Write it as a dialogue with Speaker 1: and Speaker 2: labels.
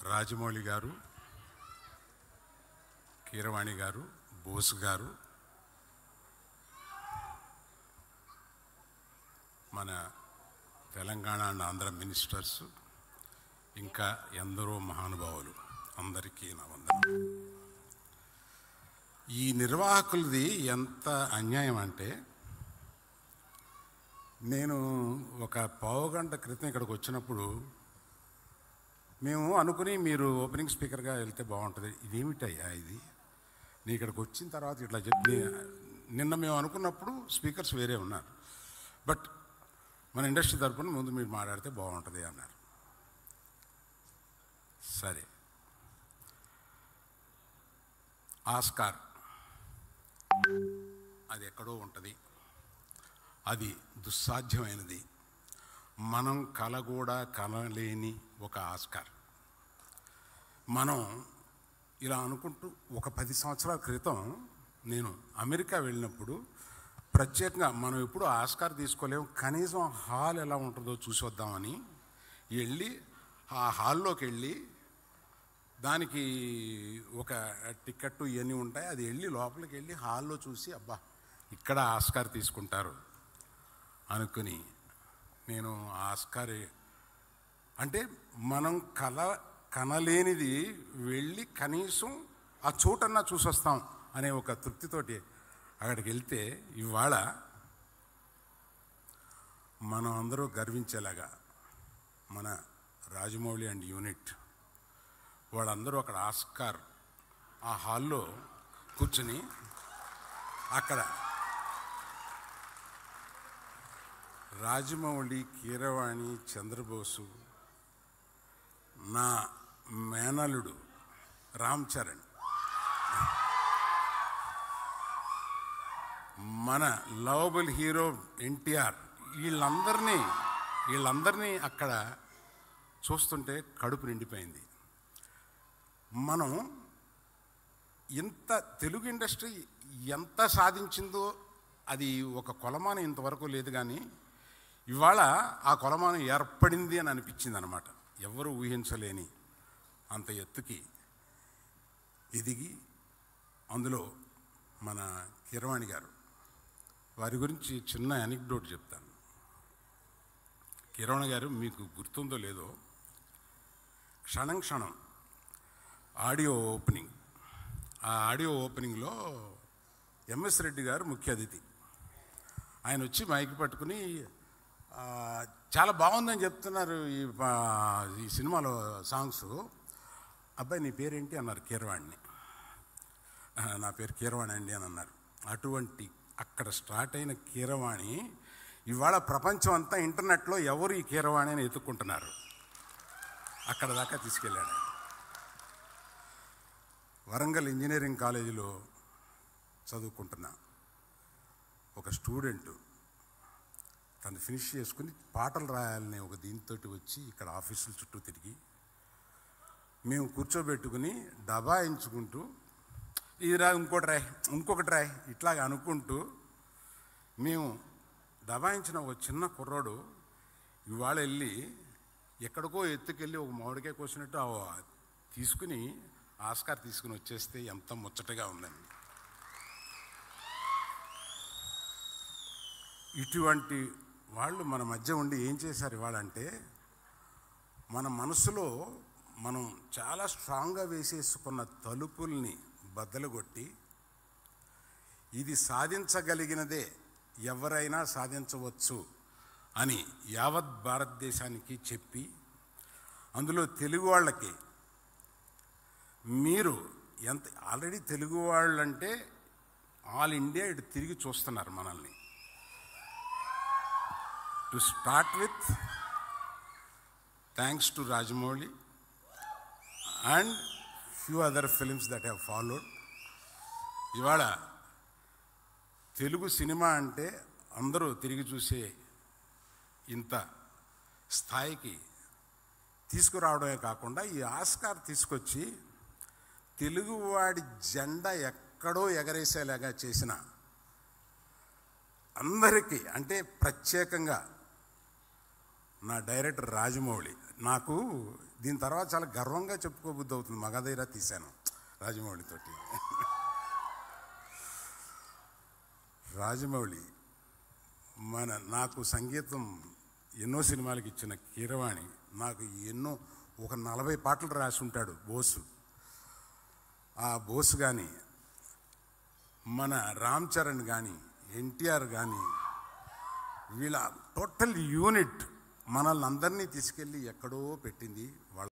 Speaker 1: రాజమౌళి గారు కీరవాణి గారు బోస్ గారు మన తెలంగాణ అండ్ ఆంధ్ర మినిస్టర్స్ ఇంకా ఎందరో మహానుభావులు అందరికీ నా వందనం ఈ నిర్వాహకులది ఎంత అన్యాయం అంటే నేను ఒక పావుగంట క్రితం ఇక్కడికి వచ్చినప్పుడు మేము అనుకుని మీరు ఓపెనింగ్ స్పీకర్గా వెళ్తే బాగుంటుంది ఇదేమిటయ్యా ఇది నీ ఇక్కడికి వచ్చిన తర్వాత ఇట్లా చెప్పి నిన్న మేము అనుకున్నప్పుడు స్పీకర్స్ వేరే ఉన్నారు బట్ మన ఇండస్ట్రీ తరపున ముందు మీరు మాట్లాడితే బాగుంటుంది అన్నారు సరే ఆస్కార్ అది ఎక్కడో ఉంటుంది అది దుస్సాధ్యమైనది మనం కల కూడా కనలేని ఒక ఆస్కార్ మనం ఇలా అనుకుంటూ ఒక పది సంవత్సరాల క్రితం నేను అమెరికా వెళ్ళినప్పుడు ప్రత్యేకంగా మనం ఎప్పుడు ఆస్కార్ తీసుకోలేము కనీసం హాల్ ఎలా ఉంటుందో చూసి వద్దామని వెళ్ళి ఆ హాల్లోకి వెళ్ళి దానికి ఒక టికెట్ ఇవన్నీ ఉంటాయి అది వెళ్ళి లోపలికి వెళ్ళి హాల్లో చూసి అబ్బా ఇక్కడ ఆస్కార్ తీసుకుంటారు అనుకుని నేను ఆస్కార్ అంటే మనం కల కనలేనిది వెళ్ళి కనీసం ఆ చోటన్నా చూసొస్తాం అనే ఒక తృప్తితోటి అక్కడికి వెళ్తే ఇవాళ మనం అందరూ గర్వించేలాగా మన రాజమౌళి అండ్ యూనిట్ వాళ్ళందరూ అక్కడ ఆస్కార్ ఆ హాల్లో కూర్చుని అక్కడ రాజమౌళి కీరవాణి చంద్రబోసు నా మేనలుడు రామ్ చరణ్ మన లవబుల్ హీరో ఎన్టీఆర్ వీళ్ళందరినీ వీళ్ళందరినీ అక్కడ చూస్తుంటే కడుపు నిండిపోయింది మనం ఇంత తెలుగు ఇండస్ట్రీ ఎంత సాధించిందో అది ఒక కొలమానం ఇంతవరకు లేదు కానీ ఇవాళ ఆ కొలమానం ఏర్పడింది అని అనిపించింది అనమాట ఎవరు ఊహించలేని అంత ఎత్తుకి ఎదిగి అందులో మన కిరవాణి గారు వారి గురించి చిన్న ఎనిక్డోట్ చెప్తాను కిరవాణి గారు మీకు గుర్తుందో లేదో క్షణం క్షణం ఆడియో ఓపెనింగ్ ఆ ఆడియో ఓపెనింగ్లో ఎంఎస్ రెడ్డి గారు ముఖ్య అతిథి ఆయన వచ్చి మైక్ పట్టుకుని ఆ, చాలా బాగుందని చెప్తున్నారు ఈ ఆ, ఈ సినిమాలో సాంగ్స్ అబ్బాయి నీ పేరేంటి అన్నారు కీరవాణిని "ఆ, నా పేరు కీరవాణి అండి అని అన్నారు అటువంటి అక్కడ స్టార్ట్ అయిన కీరవాణి ఇవాళ ప్రపంచం అంతా ఇంటర్నెట్లో ఎవరు ఈ కీరవాణి అని ఎత్తుక్కుంటున్నారు అక్కడ దాకా తీసుకెళ్ళాడు ఆయన. వరంగల్ ఇంజనీరింగ్ కాలేజీలో చదువుకుంటున్న ఒక స్టూడెంట్ తను ఫినిష్ చేసుకుని పాటలు రాయాలనే ఒక దీంతో వచ్చి ఇక్కడ ఆఫీసుల చుట్టూ తిరిగి మేము కూర్చోబెట్టుకుని డబాయించుకుంటూ ఇది రా ఇంకోటి రాయ్ ఇంకొకటి రాయ్ ఇట్లాగ అనుకుంటూ మేము దబాయించిన ఒక చిన్న కుర్రోడు ఇవాళ వెళ్ళి ఎక్కడికో ఎత్తుకెళ్ళి ఒక మామిడికాయ కోసినట్టు ఆ తీసుకుని ఆస్కార్ తీసుకుని వచ్చేస్తే ఎంత ముచ్చటగా ఉందండి ఇటువంటి వాళ్ళు మన మధ్య ఉండి ఏం చేశారు ఇవాళంటే మన మనసులో మనం చాలా స్ట్రాంగ్గా వేసేసుకున్న తలుపుల్ని బద్దలుగొట్టి ఇది సాధించగలిగినదే ఎవరైనా సాధించవచ్చు అని యావత్ భారతదేశానికి చెప్పి అందులో తెలుగు వాళ్ళకి మీరు ఎంత ఆల్రెడీ తెలుగు వాళ్ళంటే ఆల్ ఇండియా ఇటు తిరిగి చూస్తున్నారు మనల్ని to start with thanks to Rajamouli and few other films that have followed ఇవాళ తెలుగు సినిమా అంటే అందరూ తిరిగి చూసే ఇంత స్థాయికి తీసుకురావడమే కాకుండా ఈ ఆస్కార్ తీసుకొచ్చి తెలుగువాడి జెండా ఎక్కడో ఎగరేసేలాగా చేసిన అందరికీ అంటే ప్రత్యేకంగా నా డైరెక్టర్ రాజమౌళి నాకు దీని తర్వాత చాలా గర్వంగా చెప్పుకోబుద్ధి అవుతుంది మగధైరా తీశాను రాజమౌళితోటి రాజమౌళి మన నాకు సంగీతం ఎన్నో సినిమాలకు ఇచ్చిన కీరవాణి నాకు ఎన్నో ఒక నలభై పాటలు రాసి ఉంటాడు బోసు ఆ బోసు కానీ మన రామ్ చరణ్ కానీ ఎన్టీఆర్ కానీ వీళ్ళ టోటల్ యూనిట్ మనల్ని అందరినీ తీసుకెళ్ళి ఎక్కడో పెట్టింది వాళ్ళ